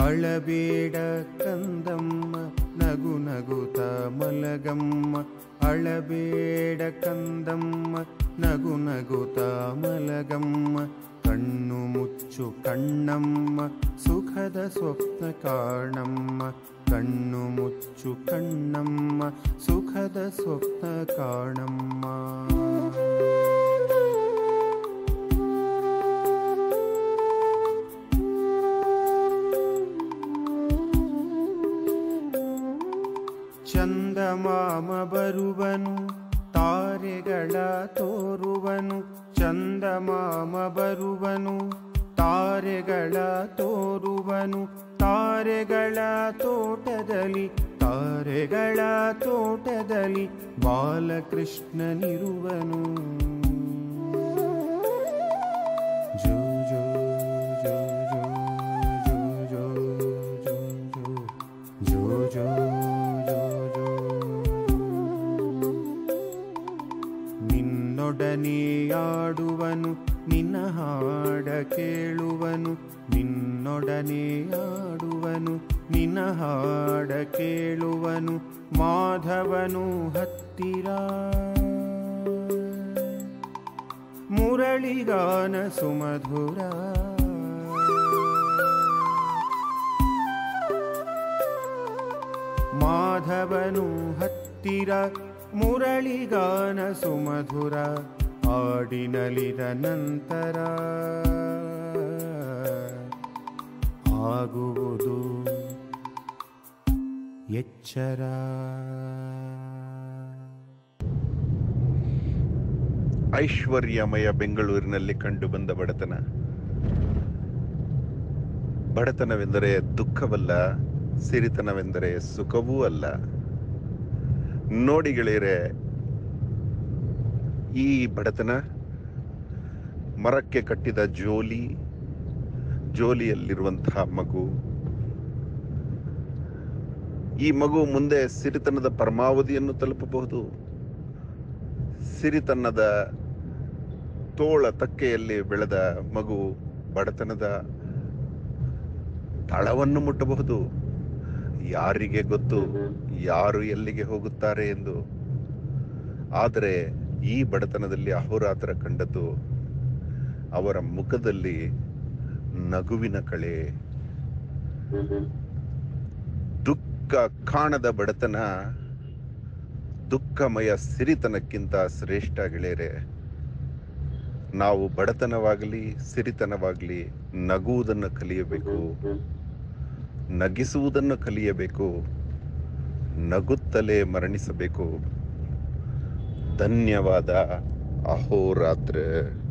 ಅಳಬೇಡ ಕಂದಮ್ಮ ನಗು ನಗುತ ಮಲಗಮ್ಮ ಅಳಬೇಡ ಕಂದಮ್ಮ ನಗು ನಗುತ ಮಲಗಮ್ಮ ಕಣ್ಣು ಮುಚ್ಚು ಕಣ್ಣಮ್ಮ ಸುಖದ ಸ್ವಪ್ನ ಕಾಣಮ್ಮ ಕಣ್ಣು ಮುಚ್ಚು ಕಣ್ಣಮ್ಮ ಸುಖದ ಸ್ವಪ್ನ ಕಾಣಮ್ಮ ಚಂದಮಾಮ ಬರುವನು ತಾರೆಗಳ ತೋರುವನು ಚಂದಮಾಮ ಬರುವನು ತಾರೆಗಳ ತೋರುವನು ತಾರೆಗಳ ತೋಟದಲ್ಲಿ ತಾರೆಗಳ ತೋಟದಲ್ಲಿ ಬಾಲಕೃಷ್ಣನಿರುವನು ಜೋ ಜೋ ಜೋ ಜೋ ಜೋ ಜೋ ಜೋ ಜೋ ಜೋ ಜೋ ಜೋ ನಿನ್ನೊಡನೆ ಆಡುವನು ನಿನ್ನ ಹಾಡ ಕೇಳುವನು ನಿನ್ನೊಡನೆ ಆಡುವನು ನಿನ್ನ ಹಾಡ ಕೇಳುವನು ಮಾಧವನು ಹತ್ತಿರ ಮುರಳಿಗಾನ ಸುಮಧುರ ಮಾಧವನು ಹತ್ತಿರ ಮುರಳಿಗಾನ ಸುಮಧುರ ಹಾಡಿನಲಿದ ನಂತರ ಆಗುವುದು ಎಚ್ಚರ ಐಶ್ವರ್ಯಮಯ ಬೆಂಗಳೂರಿನಲ್ಲಿ ಕಂಡುಬಂದ ಬಡತನ ಬಡತನವೆಂದರೆ ದುಃಖವಲ್ಲ ಸಿರಿತನವೆಂದರೆ ಸುಖವೂ ಅಲ್ಲ ನೋಡಿ ಗೆಳೆಯರೆ ಈ ಬಡತನ ಮರಕ್ಕೆ ಕಟ್ಟಿದ ಜೋಲಿ ಜೋಲಿಯಲ್ಲಿರುವಂತಹ ಮಗು ಈ ಮಗು ಮುಂದೆ ಸಿರಿತನದ ಪರಮಾವಧಿಯನ್ನು ತಲುಪಬಹುದು ಸಿರಿತನದ ತೋಳ ತಕ್ಕೆಯಲ್ಲಿ ಬೆಳೆದ ಮಗು ಬಡತನದ ತಳವನ್ನು ಮುಟ್ಟಬಹುದು ಯಾರಿಗೆ ಗೊತ್ತು ಯಾರು ಎಲ್ಲಿಗೆ ಹೋಗುತ್ತಾರೆ ಎಂದು ಆದರೆ ಈ ಬಡತನದಲ್ಲಿ ಅಹೋರಾತ್ರ ಕಂಡದ್ದು ಅವರ ಮುಖದಲ್ಲಿ ನಗುವಿನ ಕಳೆ ದುಃಖ ಕಾಣದ ಬಡತನ ದುಃಖಮಯ ಸಿರಿತನಕ್ಕಿಂತ ಶ್ರೇಷ್ಠ ಗೆಳೆಯರೆ ನಾವು ಬಡತನವಾಗಲಿ ಸಿರಿತನವಾಗಲಿ ನಗುವುದನ್ನು ಕಲಿಯಬೇಕು ನಗಿಸುವುದನ್ನು ಕಲಿಯಬೇಕು ನಗುತ್ತಲೇ ಮರಣಿಸಬೇಕು ಧನ್ಯವಾದ ಅಹೋರಾತ್ರ